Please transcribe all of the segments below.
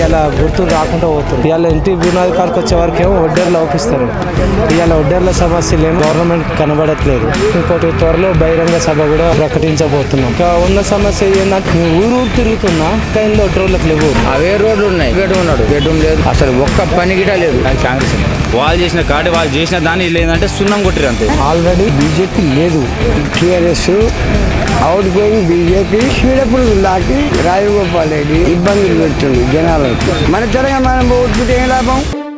ఇవాళ గుర్తు రాకుండా పోతుంది ఇవాళ ఇంటి బునాది కాడికి వచ్చే వరకు ఏమో వడ్డేర్లు అవుపిస్తారు ఇవాళ వడ్డేర్ల సమస్యలు ఏమో గవర్నమెంట్ కనబడట్లేదు ఇంకోటి త్వరలో బహిరంగ సభ కూడా ప్రకటించబోతున్నాం ఇంకా ఉన్న సమస్య ఏంటంటే మేము ఊరు ఊరు తిరుగుతున్నా కానీ వడ్డోళ్ళకి లేవు అవే రోడ్లు ఉన్నాయి బెడ్రూమ్ ఉన్నాడు బెడ్రూమ్ లేదు అసలు ఒక్క పని గిట లేదు కాంగ్రెస్ వాళ్ళు చేసిన కాడి వాళ్ళు చేసిన దాన్ని లేదంటే సున్నం కొట్టిరు అంతే ఆల్రెడీ బీజేపీ లేదు టీఆర్ఎస్ అవుట్ గోయింగ్ బీజేపీ చీడపుడు లాకి రాజగోపాల్ రెడ్డి ఇబ్బందులు పెడుతుంది జనాలకు మన తెలంగాణ మనం ఓటుకుంటే ఏం లాభం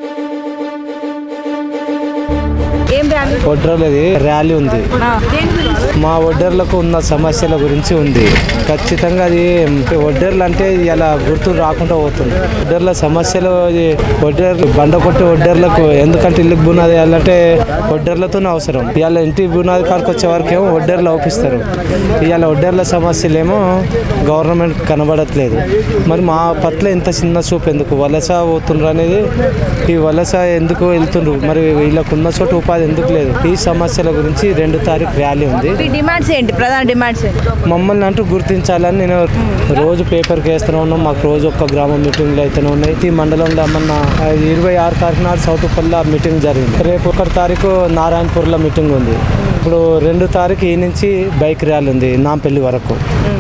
ఏం ర్యాలీ వడ్డర్లది ర్యాలీ ఉంది ఆ, దేని గురించి మా వడ్డర్లకు ఉన్న సమస్యల గురించి ఉంది ఖచ్చితంగా అది వడ్డర్లు అంటే ఇలా గుర్తు రాకుండా పోతుంది వడ్డర్ల సమస్యలు ఇది వడ్డర్ బండ కొట్టి వడ్డర్లకు ఎందుకంటే ఇల్లుకి బునాది వేయాలంటే వడ్డర్లతోనే అవసరం ఇవాళ ఇంటి బునాది కాడికి వచ్చే వరకు ఏమో వడ్డర్లు అవుపిస్తారు ఇవాళ వడ్డర్ల సమస్యలు ఏమో గవర్నమెంట్ కనబడట్లేదు మరి మా పట్ల ఇంత చిన్న చూపు ఎందుకు వలస పోతుండ్రు అనేది ఈ వలస ఎందుకు వెళ్తుండ్రు మరి వీళ్ళకు ఉన్న చోట ఉపాధి ఎందుకు లేదు ఈ సమస్యల గురించి రెండు తారీఖు ర్యాలీ ఉంది మీ డిమాండ్స్ ఏంటి ప్రధాన డిమాండ్స్ ఏంటి మమ్మల్ని అంటూ గుర్తించాలని నేను రోజు పేపర్కి వేస్తూనే ఉన్నాం మాకు రోజు ఒక్క గ్రామ మీటింగ్లు అయితేనే ఉన్నాయి ఈ మండలంలో మొన్న ఇరవై ఆరు తారీఖు నాడు సౌత్ పల్లా మీటింగ్ జరిగింది రేపు ఒకటి తారీఖు నారాయణపూర్లో మీటింగ్ ఉంది ఇప్పుడు రెండు తారీఖు ఈ నుంచి బైక్ ర్యాలీ ఉంది నాంపల్లి వరకు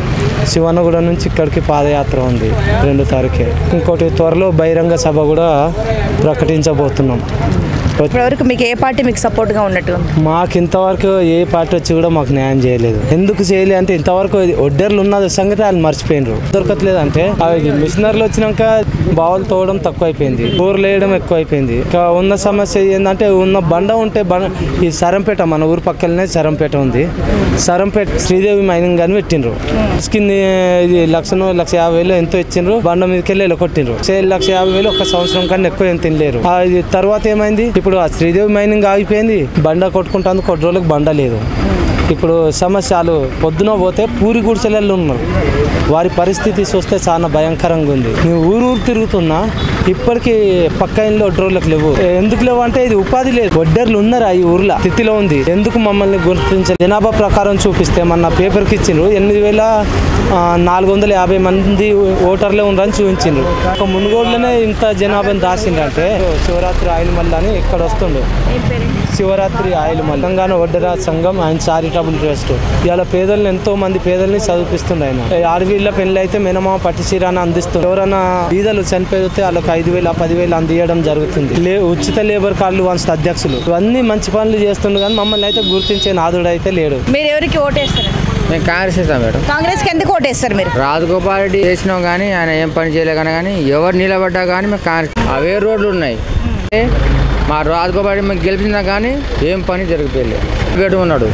శివనగూడ నుంచి ఇక్కడికి పాదయాత్ర ఉంది రెండు తారీఖే ఇంకోటి త్వరలో బహిరంగ సభ కూడా ప్రకటించబోతున్నాం ఇప్పటివరకు మీకు ఏ పార్టీ మీకు సపోర్ట్గా ఉన్నట్టు మాకు ఇంతవరకు ఏ పార్టీ వచ్చి కూడా మాకు న్యాయం చేయలేదు ఎందుకు చేయలేదు అంటే ఇంతవరకు ఇది ఒడ్డర్లు ఉన్న సంగతి వాళ్ళు మర్చిపోయినరు దొరకట్లేదు అంటే అవి మిషనర్లు వచ్చినాక బావులు తోవడం తక్కువ అయిపోయింది బోర్లు వేయడం ఎక్కువ అయిపోయింది ఇంకా ఉన్న సమస్య ఏంటంటే ఉన్న బండ ఉంటే బండ ఈ సరంపేట మన ఊరు పక్కనే సరంపేట ఉంది సరంపేట శ్రీదేవి మైనింగ్ అని పెట్టిండ్రు కింద ఇది లక్షను లక్ష యాభై వేలు ఎంతో ఇచ్చిండ్రు బండ మీదకి వెళ్ళి ఇలా కొట్టిండ్రు సే లక్ష యాభై వేలు ఒక సంవత్సరం కన్నా ఎక్కువ ఏం తినలేరు ఆ, ఇది తర్వాత ఏమైంది ఇప్పుడు ఆ శ్రీదేవి మైనింగ్ ఆగిపోయింది బండ కొట్టుకుంటాను కొద్ది రోజులకు బండ లేదు ఇప్పుడు సమస్యలు పొద్దున పోతే పూరి గుడిసెలలో ఉన్నారు వారి పరిస్థితి చూస్తే చాలా భయంకరంగా ఉంది నేను ఊరు ఊరు తిరుగుతున్నా ఇప్పటికీ పక్క ఇంట్లో ఒడ్రోళ్ళకి లేవు ఎందుకు లేవు అంటే ఇది ఉపాధి లేదు వడ్డర్లు ఉన్నారు ఈ ఊర్లో స్థితిలో ఉంది ఎందుకు మమ్మల్ని గుర్తించాలి జనాభా ప్రకారం చూపిస్తే మొన్న పేపర్కి ఇచ్చిండ్రు ఎనిమిది వేల ఆ, నాలుగు వందల యాభై మంది ఓటర్లే ఉన్నారని చూపించిండ్రు ఒక మునుగోడులోనే ఇంత జనాభాని దాచిండ్రంటే శివరాత్రి ఆయిల్ మల్ల అని ఇక్కడ వస్తుండు శివరాత్రి ఆయిల్ మల్ల తెలంగాణ వడ్డరాజ్ సంఘం ఆయన చారిటబుల్ ట్రస్ట్ ఇవాళ పేదలను ఎంతో మంది పేదల్ని చదివిస్తుండే ఆయన ఆడవీళ్ళ పెళ్లి అయితే మినిమం పట్టు చీరాన్ని అందిస్తుంది ఎవరైనా బీదలు చనిపోతే వాళ్ళకి ఐదు వేల పదివేలు అందియడం జరుగుతుంది లే ఉచిత లేబర్ కార్డులు వంశ అధ్యక్షులు ఇవన్నీ మంచి పనులు చేస్తుండే కానీ మమ్మల్ని అయితే గుర్తించే నాదుడు అయితే లేడు మీరు ఎవరికి ఓటేస్తారు మేము కాంగ్రెస్ ఇస్తాం మేడం కాంగ్రెస్కి ఎందుకు ఓటేస్తారు మీరు రాజగోపాల్ రెడ్డి చేసినాం కానీ ఆయన ఏం పని చేయలేకన్నా కానీ ఎవరు నిలబడ్డా కానీ మేము కాంగ్రెస్ అవే రోడ్లు ఉన్నాయి ఏ, మా రాజగోపాల్ రెడ్డి మేము గెలిపించినా కానీ ఏం పని జరిగిపోయలేదు బెడ్రూమ్ ఉన్నాడు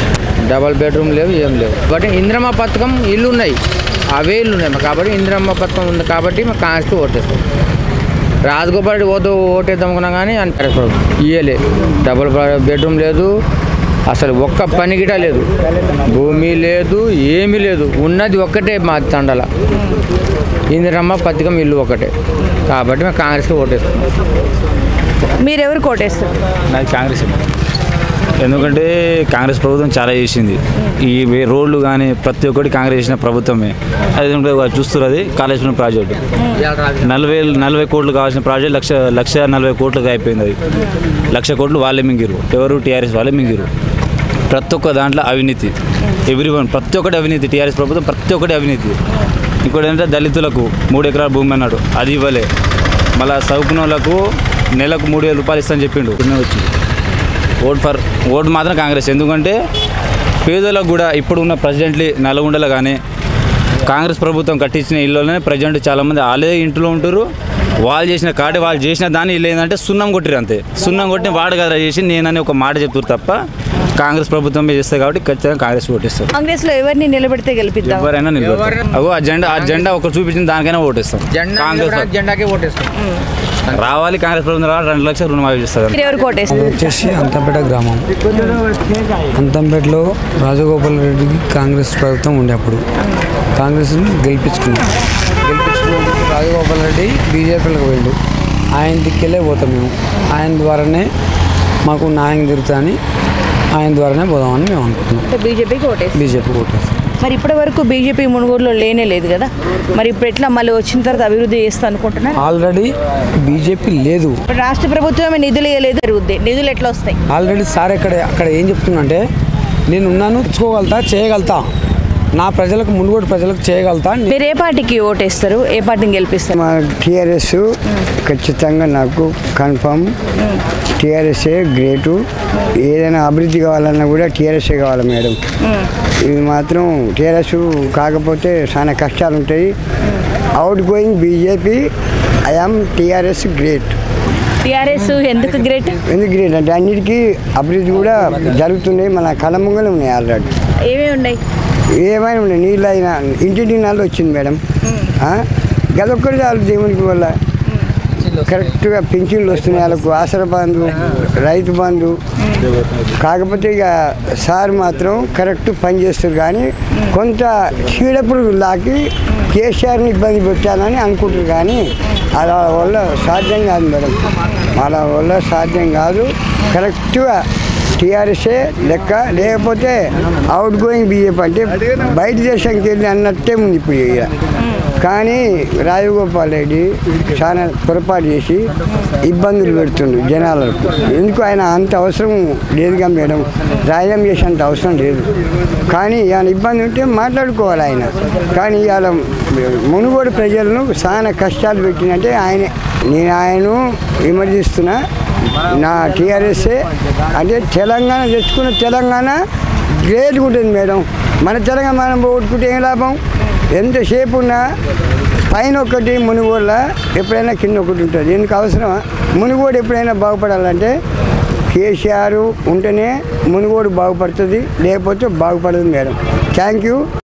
డబల్ బెడ్రూమ్ లేవు ఏం లేవు కాబట్టి ఇంద్రమ్మ పథకం ఇల్లు ఉన్నాయి అవే ఇల్లు ఉన్నాయి మాకు కాబట్టి ఇంద్రమ్మ పథకం ఉంది కాబట్టి మేము కాంగ్రెస్కి ఓటేస్తాం రాజగోపాల్ రెడ్డి ఓటు ఓటేద్దాం అనుకున్నాం కానీ అంటే ఇయ్యలే డబుల్ బెడ్రూమ్ లేదు అసలు ఒక్క పని గిట లేదు భూమి లేదు ఏమీ లేదు ఉన్నది ఒక్కటే మా తండల ఇందిరమ్మ పథకం ఇల్లు ఒకటే కాబట్టి మేము కాంగ్రెస్కి ఓటేస్తున్నాం మీరు ఎవరికి ఓటేస్తారు నాది కాంగ్రెస్ ఎందుకంటే కాంగ్రెస్ ప్రభుత్వం చాలా చేసింది ఈ వే- రోడ్లు కానీ ప్రతి ఒక్కటి కాంగ్రెస్ చేసిన ప్రభుత్వమే అది చూస్తున్నారు అది కాళేశ్వరం ప్రాజెక్టు నలభై నలభై కోట్లు కావాల్సిన ప్రాజెక్ట్ లక్ష లక్ష నలభై కోట్లకు అయిపోయింది అది లక్ష కోట్లు వాళ్ళే మింగిరు ఎవరు టీఆర్ఎస్ వాళ్ళే మింగిరు ప్రతి ఒక్క దాంట్లో అవినీతి ఎవ్రీ వన్ ప్రతి ఒక్కటి అవినీతి టీఆర్ఎస్ ప్రభుత్వం ప్రతి ఒక్కటి అవినీతి ఇంకోటి ఏంటంటే దళితులకు మూడు ఎకరాల భూమి అన్నాడు అది ఇవ్వలే మళ్ళా చదువుకున్న వాళ్ళకు నెలకు మూడు వేల రూపాయలు ఇస్తాను చెప్పిండు కొన్ని వచ్చింది ఓట్ ఫర్ ఓట్ మాత్రం కాంగ్రెస్ ఎందుకంటే పేదలకు కూడా ఇప్పుడు ఉన్న ప్రెసిడెంట్లీ నల్గొండలో కానీ కాంగ్రెస్ ప్రభుత్వం కట్టించిన ఇళ్ళలోనే ప్రజెంట్ చాలామంది వాళ్ళే ఇంట్లో ఉంటారు వాళ్ళు చేసిన కాటి వాళ్ళు చేసిన దాన్ని ఇల్లు ఏంటంటే సున్నం కొట్టిరు అంతే సున్నం కొట్టి వాడు కదా చేసి నేనని ఒక మాట చెప్తారు తప్ప కాంగ్రెస్ ప్రభుత్వం చేస్తారు కాబట్టి ఖచ్చితంగా కాంగ్రెస్ ఓటేస్తారు కాంగ్రెస్లో ఎవరిని నిలబెడితే గెలిపిద్దాం ఎవరైనా నిలబడతారు అగో ఆ జెండా ఆ జెండా ఒకరు చూపించిన దానికైనా ఓటేస్తాం జెండా కాంగ్రెస్ జెండాకే ఓటేస్తాం రావాలి కాంగ్రెస్ ప్రభుత్వం రావాలి రెండు లక్షలు రుణమాఫీ చేస్తారు మీరు ఎవరికి ఓటేస్తారు వచ్చేసి అంతంపేట గ్రామం అంతంపేటలో రాజగోపాల్ రెడ్డికి కాంగ్రెస్ ప్రభుత్వం ఉండే అప్పుడు కాంగ్రెస్ని గెలిపించుకున్నాం గెలిపించుకున్నప్పుడు రాజగోపాల్ రెడ్డి బీజేపీలోకి పోయిండు ఆయన దిక్కెళ్ళే పోతాం మేము ఆయన ద్వారానే మాకు న్యాయం జరుగుతుందని ఆయన ద్వారానే పోదామని మేము అనుకుంటున్నాం బీజేపీకి ఓటేస్తారు బీజేపీ ఓటేస్తాం మరి ఇప్పటి వరకు బీజేపీ మునుగోడులో లేనే లేదు కదా మరి ఇప్పుడు ఎట్లా మళ్ళీ వచ్చిన తర్వాత అభివృద్ధి చేస్తా అనుకుంటున్నారు ఆల్రెడీ బీజేపీ లేదు ఇప్పుడు రాష్ట్ర ప్రభుత్వమే నిధులు ఇవ్వలేదు జరుగుద్ది నిధులు ఎట్లా వస్తాయి ఆల్రెడీ సార్ ఇక్కడ అక్కడ ఏం చెప్తున్నంటే నేను ఉన్నాను తెచ్చుకోగలుగుతా చేయగలుగుతా నా ప్రజలకు మునుగోడు ప్రజలకు చేయగలుగుతా మీరు ఏ పార్టీకి ఓటేస్తారు ఏ పార్టీని గెలిపిస్తారు మా టీఆర్ఎస్ ఖచ్చితంగా నాకు కన్ఫర్మ్ టీఆర్ఎస్ఏ గ్రేటు ఏదైనా అభివృద్ధి కావాలన్నా కూడా టీఆర్ఎస్ఏ కావాలి మేడం ఇది మాత్రం టీఆర్ఎస్ కాకపోతే చాలా కష్టాలు ఉంటాయి outgoing BJP I'm TRS great TRS ఎందుకు గ్రేట్ ఎందుకు గ్రేట్ అంటే అన్నిటికీ అభివృద్ధి కూడా జరుగుతున్నాయి మన కళ్ళ ముంగలే ఉన్నాయి ఆల్రెడీ ఏమేమి ఉన్నాయి ఏమైనా ఉన్నాయి నీళ్ళు అయినా ఇంటింటి నాళ్ళు వచ్చింది మేడం గదొక్కటి చాలు దేవునికి వల్ల కరెక్ట్గా పింఛన్లు వస్తున్నాయి వాళ్ళకు ఆసర బంధు రైతు బంధు కాకపోతే ఇక సార్ మాత్రం కరెక్ట్ పని చేస్తారు కానీ కొంత చీడపుడు లాకి కేసీఆర్ని ఇబ్బంది పెట్టానని అనుకుంటారు కానీ అలా వల్ల సాధ్యం కాదు మేడం అలా వల్ల సాధ్యం కాదు కరెక్ట్గా టీఆర్ఎస్ఏ లెక్క లేకపోతే అవుట్ గోయింగ్ బీజేపీ అంటే బయట దేశానికి వెళ్ళి అన్నట్టే ఉంది ఇప్పుడు ఇక కానీ రాజగోపాల్ రెడ్డి చాలా పొరపాటు చేసి ఇబ్బందులు పెడుతుండు జనాలకు ఎందుకు ఆయన అంత అవసరం లేదుగా మేడం రాజ్యం చేసేంత అవసరం లేదు కానీ ఆయన ఇబ్బంది ఉంటే మాట్లాడుకోవాలి ఆయన కానీ ఇవాళ మునుగోడు ప్రజలను చాలా కష్టాలు పెట్టినట్టే ఆయన నేను ఆయనను విమర్శిస్తున్నా నా టీఆర్ఎస్ఏ అంటే తెలంగాణ తెచ్చుకున్న తెలంగాణ గ్రేట్గా ఉంటుంది మేడం మన తెలంగాణ మనం పోగొట్టుకుంటే ఏం లాభం ఎంతసేపు ఉన్నా పైన ఒకటి మునుగోడులో ఎప్పుడైనా కింద ఒకటి ఉంటుంది ఎందుకు అవసరమా మునుగోడు ఎప్పుడైనా బాగుపడాలంటే కేసీఆర్ ఉంటేనే మునుగోడు బాగుపడుతుంది లేకపోతే బాగుపడదు మేడం థ్యాంక్ యూ